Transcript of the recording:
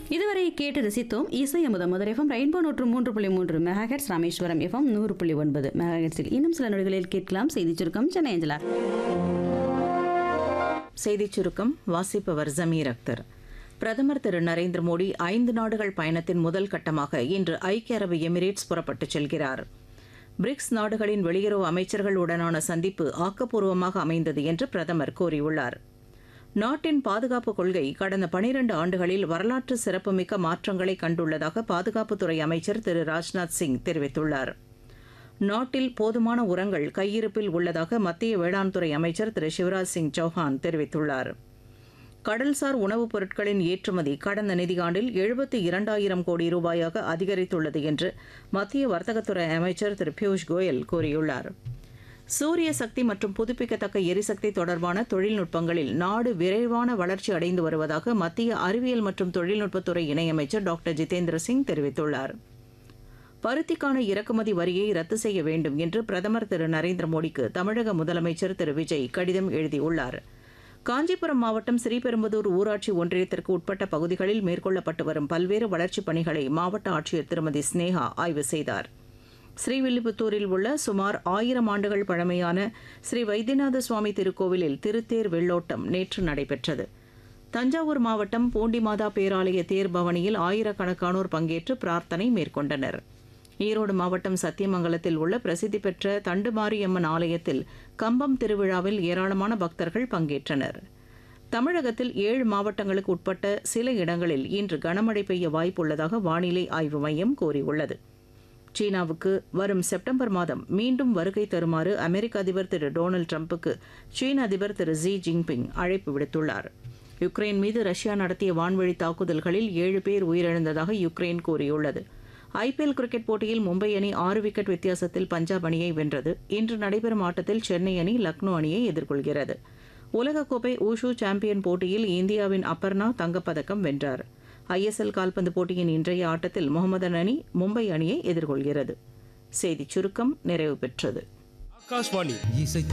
இதுவரை கேட்டு ரசித்தோம் இசை அமுதம் முதல் எஃப்எம் ரெயின்போ நூற்று மூன்று புள்ளி மூன்று மெகாஹெட்ஸ் ராமேஸ்வரம் எஃப்எம் நூறு புள்ளி ஒன்பது மெகாஹெட்ஸில் இன்னும் சில நொடிகளில் கேட்கலாம் செய்தி சுருக்கம் சென்னை அஞ்சலா செய்திச் சுருக்கம் வாசிப்பவர் ஜமீர் அக்தர் பிரதமர் திரு நரேந்திர மோடி ஐந்து நாடுகள் பயணத்தின் முதல் கட்டமாக இன்று ஐக்கிய அரபு எமிரேட்ஸ் புறப்பட்டுச் செல்கிறார் பிரிக்ஸ் நாடுகளின் வெளியுறவு அமைச்சர்களுடனான சந்திப்பு ஆக்கப்பூர்வமாக அமைந்தது என்று பிரதமர் கூறியுள்ளார் நாட்டின் பாதுகாப்பு கொள்கை கடந்த பனிரண்டு ஆண்டுகளில் வரலாற்று சிறப்புமிக்க மாற்றங்களை கண்டுள்ளதாக பாதுகாப்புத்துறை அமைச்சர் திரு ராஜ்நாத் சிங் தெரிவித்துள்ளார் நாட்டில் போதுமான உரங்கள் கையிருப்பில் உள்ளதாக மத்திய வேளாண் துறை அமைச்சர் திரு சிவராஜ் சிங் சௌஹான் தெரிவித்துள்ளார் கடல்சார் உணவுப் பொருட்களின் ஏற்றுமதி கடந்த நிதியாண்டில் எழுபத்தி இரண்டாயிரம் கோடி ரூபாயாக அதிகரித்துள்ளது என்று மத்திய வர்த்தகத்துறை அமைச்சர் திரு பியூஷ் கோயல் கூறியுள்ளார் சூரிய சக்தி மற்றும் புதுப்பிக்கத்தக்க எரிசக்தி தொடர்பான தொழில்நுட்பங்களில் நாடு விரைவான வளர்ச்சி அடைந்து வருவதாக மத்திய அறிவியல் மற்றும் தொழில்நுட்பத்துறை இணையமைச்சர் டாக்டர் ஜிதேந்திர சிங் தெரிவித்துள்ளார் பருத்திக்கான இறக்குமதி வரியை ரத்து செய்ய வேண்டும் என்று பிரதமர் திரு நரேந்திர மோடிக்கு தமிழக முதலமைச்சர் திரு விஜய் கடிதம் எழுதியுள்ளார் காஞ்சிபுரம் மாவட்டம் ஸ்ரீபெரும்புதூர் ஊராட்சி ஒன்றியத்திற்கு உட்பட்ட பகுதிகளில் மேற்கொள்ளப்பட்டு வரும் பல்வேறு வளர்ச்சிப் பணிகளை மாவட்ட ஆட்சியர் திருமதி ஸ்னேகா ஆய்வு செய்தார் ஸ்ரீவில்லிபுத்தூரில் உள்ள சுமார் ஆயிரம் ஆண்டுகள் பழமையான ஸ்ரீ வைத்தியநாத சுவாமி திருக்கோவிலில் திருத்தேர் வெள்ளோட்டம் நேற்று நடைபெற்றது தஞ்சாவூர் மாவட்டம் பூண்டிமாதா பேராலய தேர் பவனியில் ஆயிரக்கணக்கானோர் பங்கேற்று பிரார்த்தனை மேற்கொண்டனர் ஈரோடு மாவட்டம் சத்தியமங்கலத்தில் உள்ள பிரசித்தி பெற்ற தண்டுமாரியம்மன் ஆலயத்தில் கம்பம் திருவிழாவில் ஏராளமான பக்தர்கள் பங்கேற்றனர் தமிழகத்தில் ஏழு மாவட்டங்களுக்கு உட்பட்ட சில இடங்களில் இன்று கனமழை பெய்ய வாய்ப்புள்ளதாக வானிலை ஆய்வு மையம் கூறியுள்ளது சீனாவுக்கு வரும் செப்டம்பர் மாதம் மீண்டும் வருகை தருமாறு அமெரிக்க அதிபர் திரு டொனால்டு டிரம்புக்கு சீன அதிபர் திரு ஜி ஜின்பிங் அழைப்பு விடுத்துள்ளார் யுக்ரைன் மீது ரஷ்யா நடத்திய வான்வழி தாக்குதல்களில் ஏழு பேர் உயிரிழந்ததாக யுக்ரைன் கூறியுள்ளது ஐபிஎல் கிரிக்கெட் போட்டியில் மும்பை அணி ஆறு விக்கெட் வித்தியாசத்தில் பஞ்சாப் அணியை வென்றது இன்று நடைபெறும் ஆட்டத்தில் சென்னை அணி லக்னோ அணியை எதிர்கொள்கிறது உலகக்கோப்பை ஊஷு சாம்பியன் போட்டியில் இந்தியாவின் அப்பர்ணா தங்கப்பதக்கம் வென்றார் ஐஎஸ்எல் கால்பந்து போட்டியின் இன்றைய ஆட்டத்தில் முகமதன் அணி மும்பை அணியை எதிர்கொள்கிறது செய்திச் சுருக்கம் நிறைவு பெற்றது ஆகாஷ்வாணி இசை